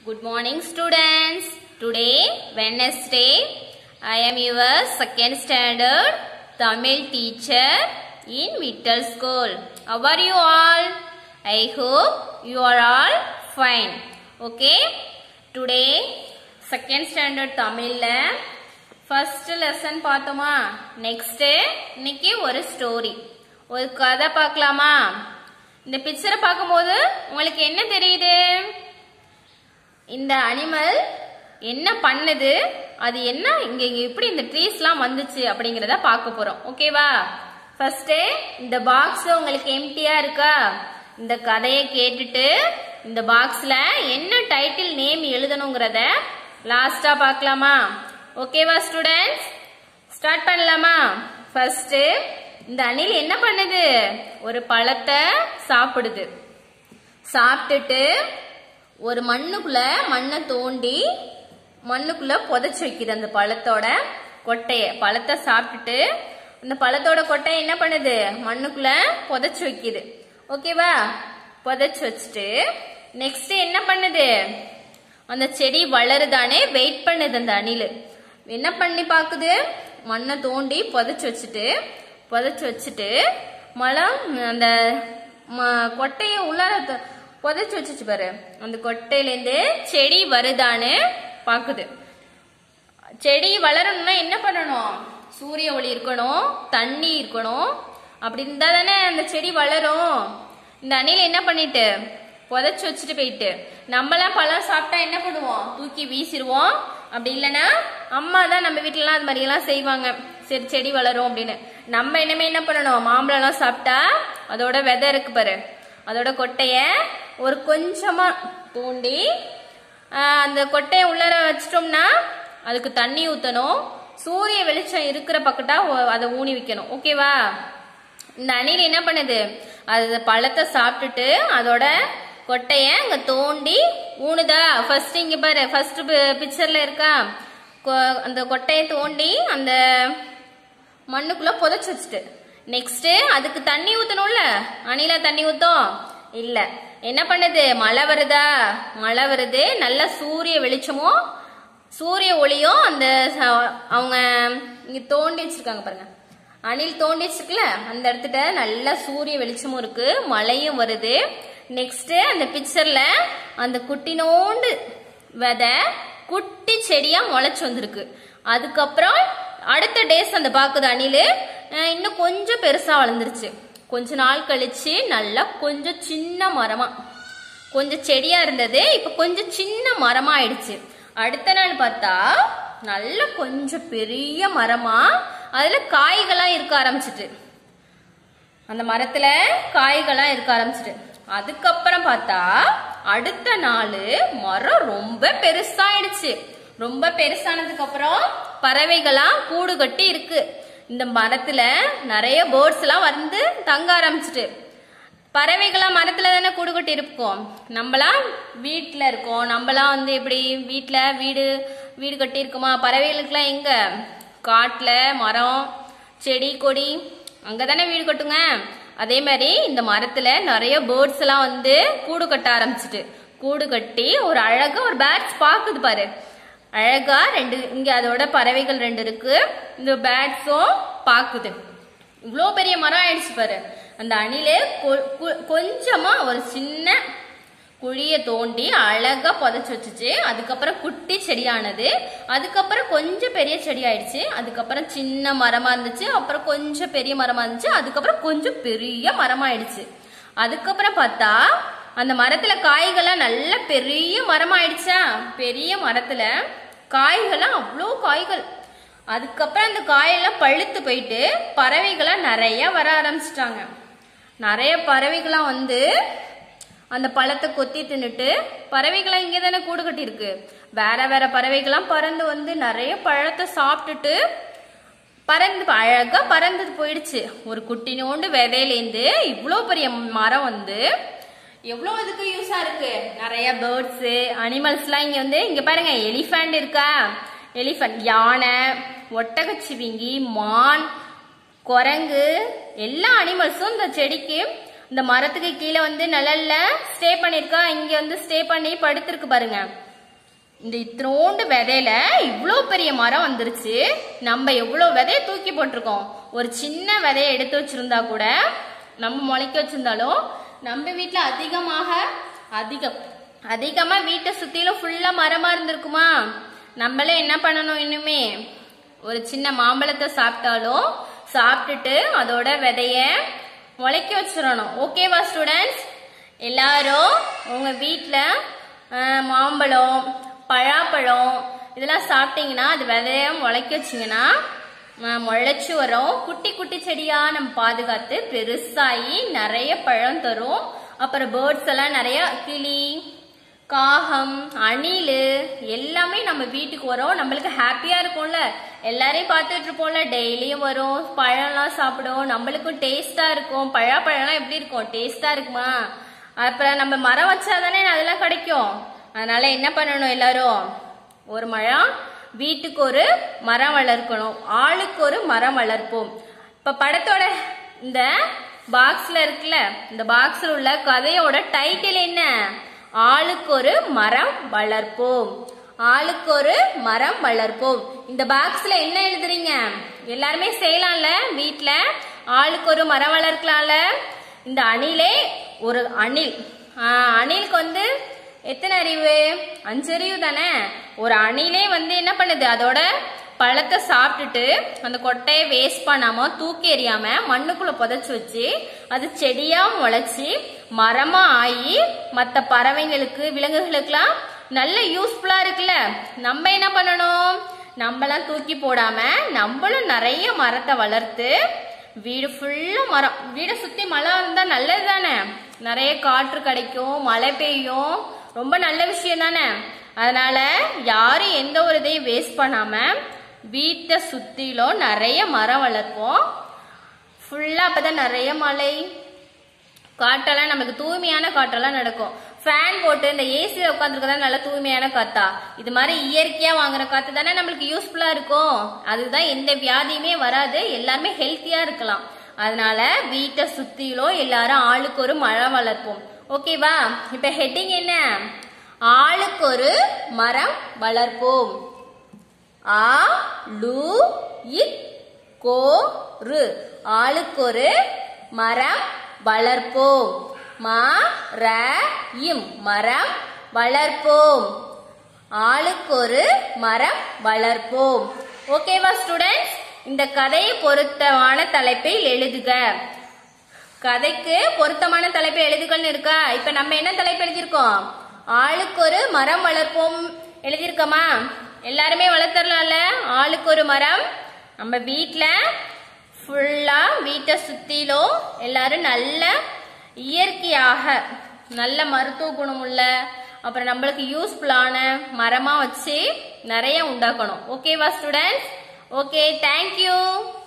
Good morning, students. Today, Wednesday, I am your second standard Tamil teacher in middle school. How are you all? I hope you are all fine. Okay? Today, second standard தமிழ்ல first lesson பார்த்தோமா next இன்னைக்கு ஒரு story ஒரு கதை பார்க்கலாமா இந்த பிக்சரை பார்க்கும்போது உங்களுக்கு என்ன தெரியுது இந்த அனிமல் என்ன பண்ணுது அது என்ன இங்க இங்க எப்படி இந்த ட்ரீஸ்லாம் வந்துச்சு அப்படிங்கறத பார்க்க போறோம் ஓகேவா ஃபர்ஸ்ட் இந்த பாக்ஸ் உங்களுக்கு எம்டியா இருக்கா இந்த கதையை கேட்டுட்டு இந்த பாக்ஸ்ல என்ன டைட்டில் நேம் எழுதணுங்கிறத லாஸ்டா பார்க்கலாமா ஓகேவா ஸ்டூடெண்ட்ஸ் ஸ்டார்ட் பண்ணலாமா ஃபர்ஸ்ட் இந்த அணில் என்ன பண்ணுது ஒரு பழத்தை சாப்பிடுது சாப்பிட்டுட்டு ஒரு மண்ணுக்குள்ள மண்ணை தோண்டி மண்ணுக்குள்ள புதைச்சு வைக்குது அந்த பழத்தோட கொட்டைய பழத்தை சாப்பிட்டுட்டு அந்த பழத்தோட கொட்டையை என்ன பண்ணுது மண்ணுக்குள்ள புதைச்சு வைக்குது ஓகேவா புதைச்சு வச்சுட்டு நெக்ஸ்ட் என்ன பண்ணுது அந்த செடி வளருதானே வெயிட் பண்ணுது அந்த அணில் என்ன பண்ணி பாக்குது மண்ணை தோண்டி புதைச்சு வச்சுட்டு புதைச்சு வச்சுட்டு மலம் அந்த ம- கொட்டைய உள்ளார த- புதைச்சு வச்சுச்சு பாரு அந்த கொட்டையிலேருந்து செடி வருதான்னு பாக்குது செடி வளரணும்னா என்ன பண்ணணும் சூரிய ஒளி இருக்கணும் தண்ணி இருக்கணும் அப்படி இருந்தா தானே அந்த செடி வளரும் இந்த அணில் என்ன பண்ணிட்டு புதைச்சு வச்சுட்டு போயிட்டு நம்மளாம் பழம் சாப்பிட்டா என்ன பண்ணுவோம் தூக்கி வீசிடுவோம் அப்படி இல்லைன்னா அம்மா தான் நம்ம வீட்டுலலாம் அது மாதிரியெல்லாம் செய்வாங்க சரி செடி வளரும் அப்படின்னு நம்ம இனிமே என்ன பண்ணணும் மாம்பழம்லாம் சாப்பிட்டா அதோட விதை இருக்கு பாரு அதோட கொட்டைய ஒரு கொஞ்சமா தூண்டி ஆஹ் அந்த கொட்டையை உள்ளார வச்சிட்டோம்னா அதுக்கு தண்ணி ஊத்தணும் சூரிய வெளிச்சம் இருக்கிற பக்கத்தா ஒ- அதை ஊனி வைக்கணும் ஓகேவா இந்த அணில் என்ன பண்ணுது அது பழத்தை சாப்பிட்டுட்டு அதோட கொட்டைய அங்க தோண்டி ஊனுதா ஃபர்ஸ்ட் இங்க பாரு ஃபர்ஸ்ட் பிக்சர்ல இருக்கா கொ- அந்த கொட்டையை தோண்டி அந்த மண்ணுக்குள்ள புதைச்சு வச்சுட்டு நெக்ஸ்ட் அதுக்கு தண்ணி ஊத்தணும்ல அணில தண்ணி ஊத்தும் இல்ல என்ன பண்ணுது மழை வருதா மழை வருது நல்ல சூரிய வெளிச்சமும் சூரிய ஒளியும் அந்த ச- அவங்க இங்க தோண்டி வச்சிருக்காங்க பாருங்க அணில் தோண்டி வச்சிருக்குல அந்த இடத்துல நல்ல சூரிய வெளிச்சமும் இருக்கு மழையும் வருது நெக்ஸ்ட் அந்த பிக்சர்ல அந்த குட்டினோண்டு விதை குட்டி செடியா முளைச்சு வந்திருக்கு அதுக்கப்புறம் அடுத்த டேஸ் அந்த பாக்குது அணில் அஹ் இன்னும் கொஞ்சம் பெருசா வளர்ந்துருச்சு கொஞ்ச நாள் கழிச்சு நல்லா கொஞ்சம் சின்ன மரமா கொஞ்சம் செடியா இருந்தது இப்ப கொஞ்சம் சின்ன மரமா ஆயிடுச்சு அடுத்த நாள் பார்த்தா நல்ல கொஞ்சம் பெரிய மரமா அதுல காய்களா இருக்க ஆரம்பிச்சிட்டு அந்த மரத்துல காய்களா இருக்க ஆரம்பிச்சிட்டு அதுக்கப்புறம் பார்த்தா அடுத்த நாள் மரம் ரொம்ப பெருசாயிடுச்சு ரொம்ப பெருசானதுக்கு அப்புறம் பறவைகளா கூடு கட்டி இருக்கு இந்த மரத்துல நிறைய பேர்ட்ஸ் எல்லாம் வந்து தங்க ஆரம்பிச்சிட்டு பறவைகளாம் மரத்துல தானே கூடு கட்டி இருக்கோம் நம்மளாம் வீட்டில் இருக்கோம் நம்மளாம் வந்து எப்படி வீட்டில் வீடு வீடு கட்டி இருக்கோமா பறவைகளுக்கெல்லாம் எங்க காட்டில் மரம் செடி கொடி அங்கே தானே வீடு கட்டுங்க அதே மாதிரி இந்த மரத்துல நிறைய பேர்ட்ஸ் எல்லாம் வந்து கூடு கட்ட ஆரம்பிச்சிட்டு கூடு கட்டி ஒரு அழகா ஒரு பேட்ஸ் பாக்குது பாரு அழகா ரெண்டு இங்க அதோட பறவைகள் ரெண்டு இருக்கு இந்த பேட்ஸும் பாக்குது இவ்வளோ பெரிய மரம் ஆயிடுச்சு பாரு அந்த அணிலே கொ- கொ- கொஞ்சமா ஒரு சின்ன குழிய தோண்டி அழகா புதைச்சு வச்சுச்சு அதுக்கப்புறம் குட்டி செடியானது அதுக்கப்புறம் கொஞ்சம் பெரிய செடி ஆயிடுச்சு அதுக்கப்புறம் சின்ன மரமா இருந்துச்சு அப்புறம் கொஞ்சம் பெரிய மரமா இருந்துச்சு அதுக்கப்புறம் கொஞ்சம் பெரிய மரமா ஆயிடுச்சு அதுக்கப்புறம் பார்த்தா அந்த மரத்துல காய்கள்லாம் நல்ல பெரிய மரமா ஆயிடுச்சா பெரிய மரத்துல காய்கள்லாம் அவ்வளோ காய்கள் அதுக்கப்புறம் அந்த காயெல்லாம் பழுத்து போயிட்டு பறவைகள்லாம் நிறைய வர ஆரம்பிச்சிட்டாங்க நிறைய பறவைகள்லாம் வந்து அந்த பழத்தை கொத்தி தின்னுட்டு பறவைகள்லாம் இங்கே தானே கூடு கட்டியிருக்கு வேற வேற பறவைகள்லாம் பறந்து வந்து நிறைய பழத்தை சாப்பிட்டுட்டு பறந்து அழகா பறந்து போயிடுச்சு ஒரு குட்டினோண்டு விதையிலேருந்து இவ்வளோ பெரிய மரம் வந்து எவ்வளோ இதுக்கு யூஸா இருக்கு நிறைய பேர்ட்ஸ் அனிமல்ஸ்லாம் இங்க வந்து இங்க பாருங்க எலிஃபண்ட் இருக்கா எலிஃபண்ட் யானை ஒட்டகச்சிவிங்கி மான் குரங்கு எல்லா அனிமல்ஸும் இந்த செடிக்கு இந்த மரத்துக்கு கீழே வந்து நிழல்ல ஸ்டே பண்ணிருக்கா இங்க வந்து ஸ்டே பண்ணி படுத்திருக்கு பாருங்க இந்த இத்தினோண்டு விதையில இவ்வளோ பெரிய மரம் வந்துருச்சு நம்ம எவ்வளோ விதைய தூக்கி போட்டிருக்கோம் ஒரு சின்ன விதைய எடுத்து வச்சிருந்தா கூட நம்ம முளைக்க வச்சிருந்தாலும் நம்ம வீட்டில் அதிகமாக அதிகம் அதிகமா வீட்டை சுத்திலும் ஃபுல்லா மரமா இருந்திருக்குமா நம்மளே என்ன பண்ணணும் இன்னுமே ஒரு சின்ன மாம்பழத்தை சாப்பிட்டாலும் சாப்பிட்டுட்டு அதோட விதைய முளைக்க வச்சிடணும் ஓகேவா ஸ்டூடெண்ட்ஸ் எல்லாரும் உங்க வீட்டில் மாம்பழம் பழாப்பழம் இதெல்லாம் சாப்பிட்டீங்கன்னா அது விதைய முளைக்க வச்சிங்கன்னா அஹ், முளைச்சு வரும் குட்டி குட்டி செடியா நம்ம பாதுகாத்து பெருசாகி நிறைய பழம் தரும் அப்புறம் பேர்ட்ஸ் எல்லாம் நிறைய கிளி காகம் அணில் எல்லாமே நம்ம வீட்டுக்கு வரும் நம்மளுக்கு ஹாப்பியா இருக்கும்ல எல்லாரையும் பார்த்துட்டு இருப்போம்ல டெய்லியும் வரும் பழம்லாம் சாப்பிடும் நம்மளுக்கும் டேஸ்டா இருக்கும் பழாப்பழம்லாம் எப்படி இருக்கும் டேஸ்டா இருக்குமா அப்புறம் நம்ம மரம் வச்சாதானே அதெல்லாம் கிடைக்கும் அதனால என்ன பண்ணணும் எல்லாரும் ஒரு மரம் வீட்டுக்கு ஒரு மரம் வளர்க்கணும் ஆளுக்கு ஒரு மரம் வளர்ப்போம் இப்ப படத்தோட இந்த பாக்ஸ்ல இருக்குல்ல இந்த பாக்ஸ்ல உள்ள கதையோட டைட்டில் என்ன ஆளுக்கு ஒரு மரம் வளர்ப்போம் ஆளுக்கு ஒரு மரம் வளர்ப்போம் இந்த பாக்ஸ்ல என்ன எழுதுறீங்க எல்லாருமே செய்யலாம்ல வீட்ல ஆளுக்கு ஒரு மரம் வளர்க்கலாம்ல இந்த அணிலே ஒரு அணில் ஆஹ், அணிலுக்கு வந்து எத்தனை அறிவு அஞ்சு அறிவு தானே ஒரு அணிலே வந்து என்ன பண்ணுது அதோட பழத்தை சாப்பிட்டுட்டு அந்த கொட்டையை வேஸ்ட் பண்ணாம தூக்கி எறியாம மண்ணுக்குள்ள புதைச்சு வச்சு அது செடியா முளைச்சி மரமா ஆகி மற்ற பறவைங்களுக்கு விலங்குகளுக்கெல்லாம் நல்ல யூஸ்ஃபுல்லா இருக்குல்ல நம்ம என்ன பண்ணணும் நம்மளாம் தூக்கி போடாம நம்மளும் நிறைய மரத்தை வளர்த்து வீடு ஃபுல்லா மரம் வீடை சுத்தி மரம் இருந்தா நல்லது தானே நிறைய காற்று கிடைக்கும் மழை பெய்யும் ரொம்ப நல்ல விஷயம் தானே அதனால யாரும் எந்த ஒரு இதையும் வேஸ்ட் பண்ணாம வீட்டை சுத்திலும் நிறைய மரம் வளர்ப்போம் ஃபுல்லா அப்பதான் நிறைய மழை காற்றெல்லாம் நமக்கு தூய்மையான காற்றெல்லாம் நடக்கும் ஃபேன் போட்டு இந்த ஏசியில் உட்காந்துருக்கதா நல்ல தூய்மையான காத்தா இது மாதிரி இயற்கையா வாங்குற காத்து தானே நம்மளுக்கு யூஸ்ஃபுல்லா இருக்கும் அதுதான் எந்த வியாதியுமே வராது எல்லாருமே ஹெல்த்தியா இருக்கலாம் அதனால வீட்டை சுத்திலும் எல்லாரும் ஆளுக்கு ஒரு மரம் வளர்ப்போம் ஓகேவா இப்ப ஹெட்டிங் என்ன ஆளுக்கு ஒரு மரம் வளர்ப்போம் ஆ லு இக் கோ ரு ஆளுக்கொரு மரம் வளர்ப்போம் மா ர இம் மரம் வளர்ப்போம் ஆளுக்கொரு மரம் வளர்ப்போம் ஓகேவா ஸ்டூடெண்ட்ஸ் இந்த கதையை பொருத்தமான தலைப்பில் எழுதுக கதைக்கு பொருத்தமான தலைப்பு எழுதுகள்னு இருக்கா இப்ப நம்ம என்ன தலைப்பு எழுதியிருக்கோம் ஆளுக்கு ஒரு மரம் வளர்ப்போம் எழுதியிருக்கோமா எல்லாருமே வளர்த்துடலாம்ல ஆளுக்கு ஒரு மரம் நம்ம வீட்டில் ஃபுல்லா வீட்டை சுத்திலும் எல்லாரும் நல்ல இயற்கையாக நல்ல மருத்துவ குணம் உள்ள அப்புறம் நம்மளுக்கு யூஸ்ஃபுல்லான மரமா வச்சு நிறைய உண்டாக்கணும் ஓகேவா ஸ்டூடெண்ட்ஸ் ஓகே தேங்க்யூ